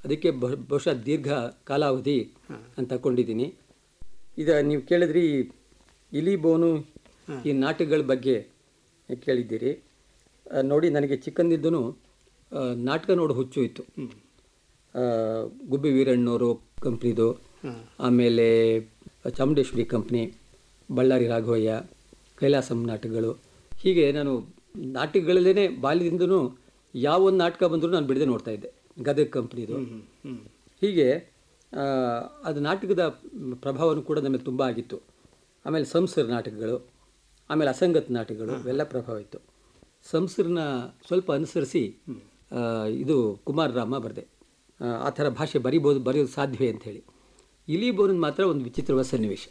ಅದಕ್ಕೆ ಬಹು- ಬಹುಶಃ ದೀರ್ಘ ಕಾಲಾವಧಿ ಅಂತ ತಗೊಂಡಿದ್ದೀನಿ ಈಗ ನೀವು ಕೇಳಿದ್ರಿ ಇಲಿ ಬೋನು ಈ ನಾಟಕಗಳ ಬಗ್ಗೆ ಕೇಳಿದ್ದೀರಿ ಆ, ನೋಡಿ ನನಗೆ ಚಿಕ್ಕಂದಿದ್ದೂ ನಾಟಕ ನೋಡೋ ಹುಚ್ಚು ಇತ್ತು ಆ, ಗುಬ್ಬಿ ವೀರಣ್ಣವರು ಕಂಪ್ನಿದು ಆಮೇಲೆ ಚಾಮುಂಡೇಶ್ವರಿ ಕಂಪ್ನಿ ಬಳ್ಳಾರಿ ರಾಘವಯ್ಯ ಕೈಲಾಸಂ ನಾಟಕಗಳು ಹೀಗೆ ನಾನು ನಾಟಕಗಳಲ್ಲೇ ಬಾಲ್ಯದಿಂದನೂ ಯಾವ ಒಂದು ನಾಟಕ ಬಂದರೂ ನಾನು ಬಿಡದೆ ನೋಡ್ತಾ ಇದ್ದೆ ಗದಗ ಕಂಪ್ನಿದು ಹೀಗೆ ಆ, ಅದು ನಾಟಕದ ಪ್ರಭಾವನೂ ಕೂಡ ನಮಗೆ ತುಂಬ ಆಗಿತ್ತು ಆಮೇಲೆ ಸಂಸರ್ ನಾಟಕಗಳು ಆಮೇಲೆ ಅಸಂಗತ್ ನಾಟಕಗಳು ಇವೆಲ್ಲ ಪ್ರಭಾವ ಇತ್ತು ಸಂಸರ್ನ ಸ್ವಲ್ಪ ಅನುಸರಿಸಿ ಆ, ಇದು ಕುಮಾರ ರಾಮ ಬರೆದೆ ಆ ಥರ ಭಾಷೆ ಬರಿಬೋದು ಬರೆಯೋದು ಸಾಧ್ಯವೇ ಅಂತ ಹೇಳಿ ಇಲಿ ಬೋನದ ಮಾತ್ರ ಒಂದು ವಿಚಿತ್ರವಾದ ಸನ್ನಿವೇಶ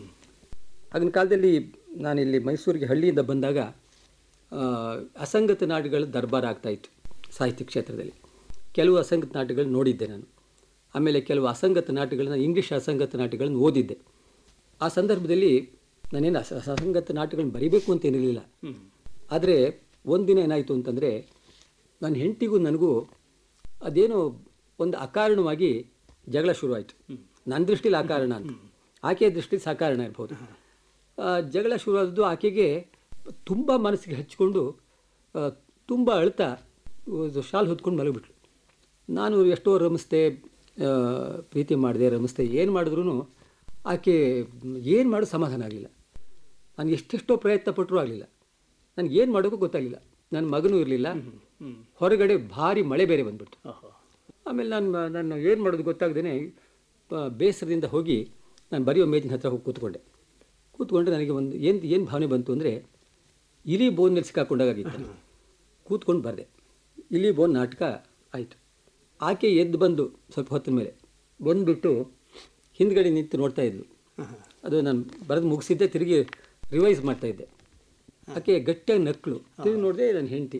ಆಗಿನ ಕಾಲದಲ್ಲಿ ನಾನಿಲ್ಲಿ ಮೈಸೂರಿಗೆ ಹಳ್ಳಿಯಿಂದ ಬಂದಾಗ ಆ, ಅಸಂಗತ ನಾಟಕಗಳ ದರ್ಬಾರ್ ಆಗ್ತಾ ಇತ್ತು ಸಾಹಿತ್ಯ ಕ್ಷೇತ್ರದಲ್ಲಿ ಕೆಲವು ಅಸಂಗತ ನಾಟಕಗಳು ನೋಡಿದ್ದೆ ನಾನು ಆಮೇಲೆ ಕೆಲವು ಅಸಂಗತ ನಾಟಕಗಳನ್ನ ಇಂಗ್ಲೀಷ್ ಅಸಂಗತ ನಾಟಕಗಳನ್ನು ಓದಿದ್ದೆ ಆ ಸಂದರ್ಭದಲ್ಲಿ ನಾನೇನು ಅಸ ಅಸಂಗತ ನಾಟಕಗಳನ್ನ ಬರಿಬೇಕು ಅಂತ ಏನಿರಲಿಲ್ಲ ಆದರೆ ಒಂದಿನ ಏನಾಯಿತು ಅಂತಂದರೆ ನನ್ನ ಹೆಂಡತಿಗೂ ನನಗೂ ಅದೇನೋ ಒಂದು ಅಕಾರಣವಾಗಿ ಜಗಳ ಶುರುವಾಯಿತು ನನ್ನ ದೃಷ್ಟಿಲಿ ಅಕಾರಣ ಅಂತ ಆಕೆಯ ದೃಷ್ಟಿಲಿ ಸಕಾರಣ ಇರ್ಬೋದು ಆ, ಜಗಳ ಶುರುವಾದದ್ದು ಆಕೆಗೆ ತುಂಬ ಮನಸ್ಸಿಗೆ ಹಚ್ಕೊಂಡು ಆ, ತುಂಬ ಅಳ್ತಾ ಇದು ಶಾಲ್ ಹೊತ್ಕೊಂಡು ಮಲಗಿಬಿಟ್ಲು ನಾನು ಎಷ್ಟೋ ರಮಿಸ್ದೆ ಆ, ಪ್ರೀತಿ ಮಾಡಿದೆ ರಮಿಸ್ದೆ ಏನು ಮಾಡಿದ್ರೂ ಆಕೆ ಏನು ಮಾಡೋದು ಸಮಾಧಾನ ಆಗಲಿಲ್ಲ ನಾನು ಎಷ್ಟೆಷ್ಟೋ ಪ್ರಯತ್ನ ಪಟ್ಟರೂ ಆಗಲಿಲ್ಲ ನನಗೆ ಏನು ಮಾಡೋಕ್ಕೂ ಗೊತ್ತಾಗಲಿಲ್ಲ ನನ್ನ ಮಗನೂ ಇರಲಿಲ್ಲ ಹೊರಗಡೆ ಭಾರಿ ಮಳೆ ಬೇರೆ ಬಂದ್ಬಿಟ್ಟು ಆಮೇಲೆ ನಾನು ನಾನು ಏನು ಮಾಡೋದು ಗೊತ್ತಾಗ್ದೇ ಬೇಸರದಿಂದ ಹೋಗಿ ನಾನು ಬರೆಯೋ ಮೇಜಿನ ಹತ್ರ ಹೋಗಿ ಕೂತ್ಕೊಂಡೆ ಕೂತ್ಕೊಂಡ್ರೆ ನನಗೆ ಒಂದು ಏನು ಏನು ಭಾವನೆ ಬಂತು ಅಂದರೆ ಇಲಿ ಬೋನ್ ಮೇಲೆ ಸಿಕ್ಕಾಕೊಂಡಾಗಿತ್ತು ನನಗೆ. ಕೂತ್ಕೊಂಡು ಬರೆದೆ ಇಲಿ ಬೋನ್ ನಾಟಕ ಆಯಿತು ಆಕೆ ಎದ್ದು ಬಂದು ಸ್ವಲ್ಪ ಹೊತ್ತಿನ ಮೇಲೆ ಬಂದುಬಿಟ್ಟು ಹಿಂದ್ಗಡೆ ನಿಂತು ನೋಡ್ತಾ ಇದ್ಲು ಅದು ನಾನು ಬರೆದು ಮುಗಿಸಿದ್ದೆ ತಿರುಗಿ ರಿವೈಸ್ ಮಾಡ್ತಾ ಇದ್ದೆ ಆಕೆ ಗಟ್ಟಿಯಾಗಿ ನಕ್ಕಳು ತಿರುಗಿ ನೋಡಿದೆ ನನ್ನ ಹೆಂಡತಿ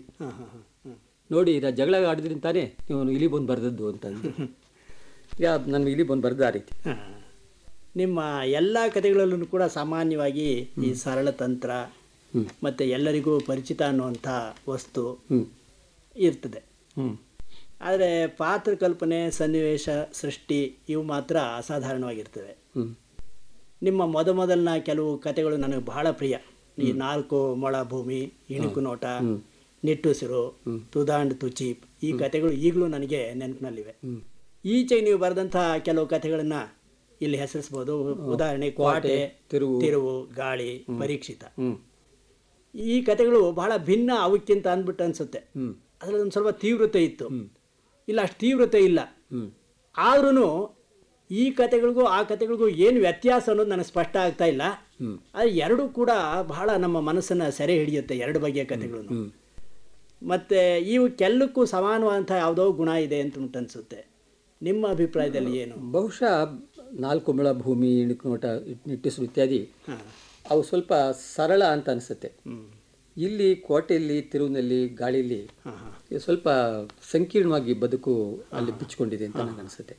ನೋಡಿ ನಾ ಜಗಳ ಆಡಿದ್ರಿಂದ ತಾನೇ ಇವನು ಇಲಿ ಬಂದು ಬರೆದದ್ದು ಅಂತ ಅಂದ್ರು. ಯಾ ನಾನು ಇಲಿ ಬಂದು ಬರೆದ ಆ ರೀತಿ ನಿಮ್ಮ ಎಲ್ಲ ಕಥೆಗಳಲ್ಲೂ ಕೂಡ ಸಾಮಾನ್ಯವಾಗಿ ಈ ಸರಳ ತಂತ್ರ ಮತ್ತು ಎಲ್ಲರಿಗೂ ಪರಿಚಿತ ಅನ್ನುವಂಥ ವಸ್ತು ಇರ್ತದೆ ಹ್ಞೂ ಆದರೆ ಪಾತ್ರ ಕಲ್ಪನೆ ಸನ್ನಿವೇಶ ಸೃಷ್ಟಿ ಇವು ಮಾತ್ರ ಅಸಾಧಾರಣವಾಗಿರ್ತವೆ ಹ್ಞೂ ನಿಮ್ಮ ಮೊದಮೊದಲಿನ ಕೆಲವು ಕಥೆಗಳು ನನಗೆ ಬಹಳ ಪ್ರಿಯ ಈ ನಾಲ್ಕು ಮೊಳ ಭೂಮಿ ಇಣುಕು ನೋಟ ನಿಟ್ಟುಸಿರು ತುದಾಂಡ್ ತುಚೀಪ್ ಈ ಕಥೆಗಳು ಈಗಲೂ ನನಗೆ ನೆನಪಿನಲ್ಲಿವೆ ಈಚೆಗೆ ನೀವು ಬರೆದಂತಹ ಕೆಲವು ಕಥೆಗಳನ್ನ ಇಲ್ಲಿ ಹೆಸರಿಸ್ಬೋದು ಉದಾಹರಣೆ ಕೋಟೆ ತಿರುವು. ತಿರುವು ಗಾಳಿ ಪರೀಕ್ಷಿತ ಹ್ಞೂ ಈ ಕಥೆಗಳು ಬಹಳ ಭಿನ್ನ ಅವಕ್ಕಿಂತ ಅಂದ್ಬಿಟ್ಟು ಅನ್ಸುತ್ತೆ ಹ್ಞೂ ಅದರಲ್ಲಿ ಒಂದು ಸ್ವಲ್ಪ ತೀವ್ರತೆ ಇತ್ತು ಇಲ್ಲ ಅಷ್ಟು ತೀವ್ರತೆ ಇಲ್ಲ ಹ್ಞೂ ಆದ್ರೂ ಈ ಕಥೆಗಳಿಗೂ ಆ ಕಥೆಗಳಿಗೂ ಏನು ವ್ಯತ್ಯಾಸ ಅನ್ನೋದು ನನಗೆ ಸ್ಪಷ್ಟ ಆಗ್ತಾ ಇಲ್ಲ ಹ್ಮ್. ಅದು ಎರಡೂ ಕೂಡ ಬಹಳ ನಮ್ಮ ಮನಸ್ಸನ್ನು ಸೆರೆ ಹಿಡಿಯುತ್ತೆ ಎರಡು ಬಗೆಯ ಕಥೆಗಳನ್ನು ಹ್ಞೂ ಮತ್ತು ಇವು ಕೆಲಕ್ಕೂ ಸಮಾನವಾದಂಥ ಯಾವುದೋ ಗುಣ ಇದೆ ಅಂತ ಉಂಟು ಅನಿಸುತ್ತೆ ನಿಮ್ಮ ಅಭಿಪ್ರಾಯದಲ್ಲಿ ಏನು ಬಹುಶಃ ನಾಲ್ಕು ಮೊಳ ಭೂಮಿ ಇಣುಕು ನೋಟ ನಿಟ್ಟಿಸು ಇತ್ಯಾದಿ ಹಾಂ ಅವು ಸ್ವಲ್ಪ ಸರಳ ಅಂತ ಅನಿಸುತ್ತೆ ಹ್ಞೂ ಇಲ್ಲಿ ಕೋಟೆಯಲ್ಲಿ ತಿರುವಿನಲ್ಲಿ ಗಾಳಿಯಲ್ಲಿ ಹಾಂ ಹಾಂ ಇದು ಸ್ವಲ್ಪ ಸಂಕೀರ್ಣವಾಗಿ ಬದುಕು ಅಲ್ಲಿ ಬಿಚ್ಕೊಂಡಿದೆ ಅಂತ ನನಗೆ ಅನಿಸುತ್ತೆ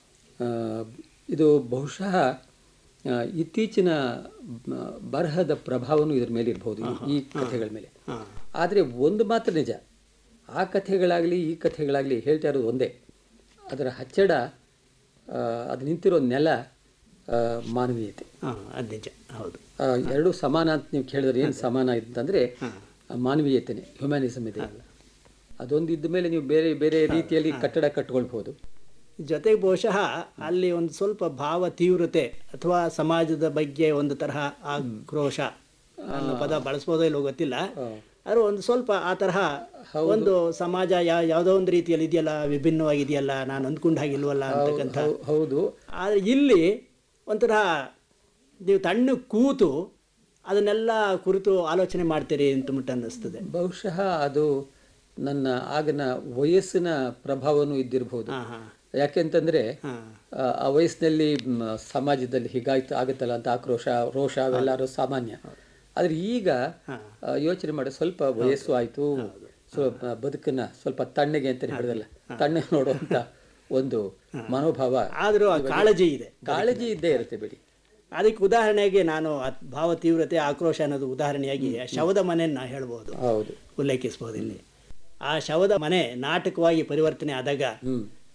ಇದು ಬಹುಶಃ ಆ, ಇತ್ತೀಚಿನ ಮ, ಬರಹದ ಪ್ರಭಾವನೂ ಇದ್ರ ಮೇಲೆ ಇರ್ಬೋದು ಈ- ಈ ಕಥೆಗಳ ಮೇಲೆ ಹಾಂ ಆದರೆ ಒಂದು ಮಾತ್ರ ನಿಜ ಆ ಕಥೆಗಳಾಗಲಿ ಈ ಕಥೆಗಳಾಗಲಿ ಹೇಳ್ತಾ ಇರೋದು ಒಂದೇ ಅದರ ಹಚ್ಚಡ ಆ, ಅದು ನಿಂತಿರೋ ನೆಲ ಆ, ಮಾನವೀಯತೆ ಹಾಂ ಅದು ನಿಜ ಹೌದು ಆ, ಎರಡು ಸಮಾನ ಅಂತ ನೀವು ಕೇಳಿದ್ರೆ ಏನು ಸಮಾನ ಅಂತಂದರೆ ಮಾನವೀಯತೆನೇ ಹ್ಯುಮ್ಯಾನಿಸಮ್ ಇದೆ ಅದೊಂದು ಇದ್ದ ಮೇಲೆ ನೀವು ಬೇರೆ ಬೇರೆ ರೀತಿಯಲ್ಲಿ ಕಟ್ಟಡ ಕಟ್ಕೊಳ್ಬೋದು ಜೊತೆಗೆ ಬಹುಶಃ ಅಲ್ಲಿ ಒಂದು ಸ್ವಲ್ಪ ಭಾವ ತೀವ್ರತೆ ಅಥವಾ ಸಮಾಜದ ಬಗ್ಗೆ ಒಂದು ತರಹ ಆಕ್ರೋಶ ಅನ್ನೋ ಪದ ಬಳಸ್ಬೋದೋ ಇಲ್ಲೋ ಗೊತ್ತಿಲ್ಲ ಆದ್ರೆ ಒಂದು ಸ್ವಲ್ಪ ಆ ತರಹ ಒಂದು ಸಮಾಜ ಯಾ ಯಾವುದೋ ಒಂದು ರೀತಿಯಲ್ಲಿ ಇದೆಯಲ್ಲ ವಿಭಿನ್ನವಾಗಿದೆಯಲ್ಲ ನಾನು ಅಂದ್ಕೊಂಡ ಹಾಗಿಲ್ವಲ್ಲ ಅಂತಕ್ಕಂಥ ಹೌ- ಹೌದು ಆದರೆ ಇಲ್ಲಿ ಒಂಥರ ನೀವು ತಣ್ಣ ಕೂತು ಅದನ್ನೆಲ್ಲ ಕುರಿತು ಆಲೋಚನೆ ಮಾಡ್ತೀರಿ ಅಂತ ಮುಟ್ಟ ಅನ್ನಿಸ್ತದೆ ಬಹುಶಃ ಅದು ನನ್ನ ಆಗಿನ ವಯಸ್ಸಿನ ಪ್ರಭಾವನೂ ಇದ್ದಿರಬಹುದು ಹಾಂ ಹಾಂ ಯಾಕೆಂತಂದ್ರೆ ಹಾಂ ಆ ಆ ವಯಸ್ಸಿನಲ್ಲಿ ಮ್, ಸಮಾಜದಲ್ಲಿ ಹೀಗಾಯ್ತು ಆಗುತ್ತಲ್ಲ ಅಂತ ಆಕ್ರೋಶ ರೋಷ ಅವೆಲ್ಲರೂ ಸಾಮಾನ್ಯ ಆದ್ರೆ ಈಗ ಆ, ಯೋಚನೆ ಮಾಡಿ ಸ್ವಲ್ಪ ವಯಸ್ಸು ಆಯ್ತು ಸ್ವಲ್ಪ ಬದುಕನ್ನ ಸ್ವಲ್ಪ ತಣ್ಣಗೆ ಅಂತ ಹೇಳಿದಲ್ಲ ತಣ್ಣಗೆ ನೋಡುವಂತ ಒಂದು ಮನೋಭಾವ ಆದರೂ ಆ ಕಾಳಜಿ ಇದೆ ಕಾಳಜಿ ಇದ್ದೇ ಇರುತ್ತೆ ಬಿಡಿ ಅದಕ್ಕೆ ಉದಾಹರಣೆಗೆ ನಾನು ಅತ್- ಭಾವ ತೀವ್ರತೆ ಆಕ್ರೋಶ ಅನ್ನೋದು ಉದಾಹರಣೆಯಾಗಿ ಶವದ ಮನೆಯನ್ನ ಹೇಳ್ಬೋದು ಹೌದು ಉಲ್ಲೇಖಿಸ್ಬೋದು ಇಲ್ಲಿ ಆ ಶವದ ಮನೆ ನಾಟಕವಾಗಿ ಪರಿವರ್ತನೆ ಆದಾಗ ಹ್ಮ್